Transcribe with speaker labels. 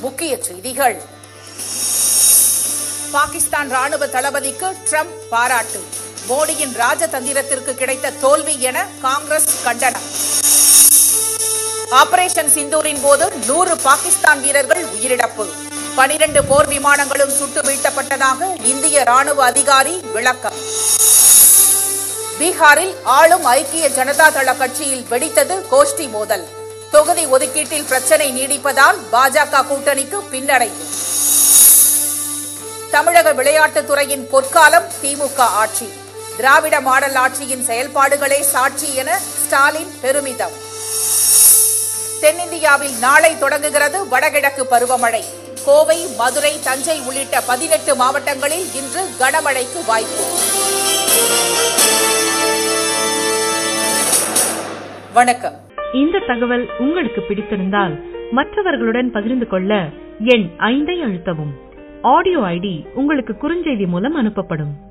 Speaker 1: முக்கிய செய்திகள் பாகிஸ்தான் ராணுவ தளபதிக்கு ட்ரம்ப் பாராட்டு மோடியின் ராஜதந்திரத்திற்கு கிடைத்த தோல்வி என காங்கிரஸ் கண்டனம் ஆபரேஷன் சிந்தூரின் போது நூறு பாகிஸ்தான் வீரர்கள் உயிரிழப்பு பனிரண்டு போர் விமானங்களும் சுட்டு வீழ்த்தப்பட்டதாக இந்திய ராணுவ அதிகாரி விளக்கம் பீகாரில் ஆளும் ஐக்கிய ஜனதா தள கட்சியில் வெடித்தது கோஷ்டி மோதல் தொகுதி ஒதுக்கீட்டில் பிரச்சினை நீடிப்பதால் பாஜக கூட்டணிக்கு பின்னடைவு தமிழக விளையாட்டுத் துறையின் பொற்காலம் திமுக ஆட்சி திராவிட மாடல் ஆட்சியின் செயல்பாடுகளே சாட்சி என ஸ்டாலின் பெருமிதம் தென்னிந்தியாவில் நாளை தொடங்குகிறது வடகிழக்கு பருவமழை கோவை மதுரை தஞ்சை உள்ளிட்ட பதினெட்டு மாவட்டங்களில் இன்று கனமழைக்கு வாய்ப்பு வணக்கம்
Speaker 2: இந்த தகவல் உங்களுக்கு பிடித்திருந்தால் மற்றவர்களுடன் பகிர்ந்து கொள்ள எண் ஐந்தை அழுத்தவும் ஆடியோ ஐடி உங்களுக்கு குறுஞ்செய்தி மூலம் அனுப்பப்படும்